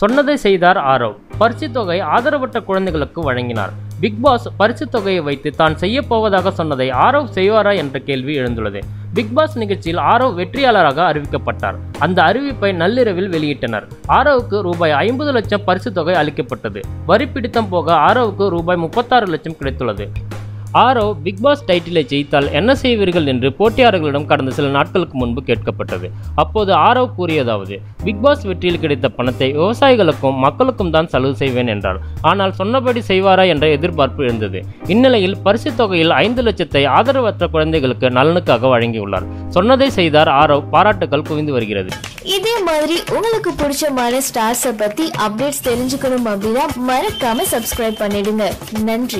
சொன்னதை செய்தார் ஆரவ் பரிசு தொகை ஆதரவற்ற குழந்தைகளுக்கு வழங்கினார் பிக் பாஸ் பரிசு தொகையை வைத்து தான் செய்ய போவதாக சொன்னதை ஆரவ் செய்வாரா என்ற கேள்வி எழுந்துள்ளது பிக் பாஸ் நிகழ்ச்சியில் ஆரவ் வெற்றியாளராக அறிவிக்கப்பட்டார் அந்த அறிவிப்பை நள்ளிரவில் வெளியிட்டனர் ஆரவுக்கு ரூபாய் ஐம்பது லட்சம் பரிசு தொகை அளிக்கப்பட்டது வரி பிடித்தம் போக ஆரவுக்கு ரூபாய் முப்பத்தாறு லட்சம் கிடைத்துள்ளது ஆரவ் பிக் பாஸ் டைட்டிலை ஜெயித்தால் என்ன செய்வீர்கள் என்று போட்டியாளர்களிடம் கடந்த சில நாட்களுக்கு முன்பு கேட்கப்பட்டது அப்போது ஆரவ் கூறியதாவது பிக் பாஸ் வெற்றியில் கிடைத்த பணத்தை விவசாயிகளுக்கும் மக்களுக்கும் தான் செலவு செய்வேன் என்றார் ஆனால் சொன்னபடி செய்வாரா என்ற எதிர்பார்ப்பு இருந்தது இந்நிலையில் பரிசு தொகையில் ஐந்து லட்சத்தை ஆதரவற்ற குழந்தைகளுக்கு நலனுக்காக வழங்கியுள்ளார் சொன்னதை செய்தார் ஆரவ் பாராட்டுகள் குவிந்து வருகிறது இதே மாதிரி உங்களுக்கு பிடிச்சமான ஸ்டார்ஸை பத்தி அப்டேட்ஸ் தெரிஞ்சுக்கணும் அப்படின்னா மறக்காம சப்ஸ்கிரைப் பண்ணிடுங்க நன்றி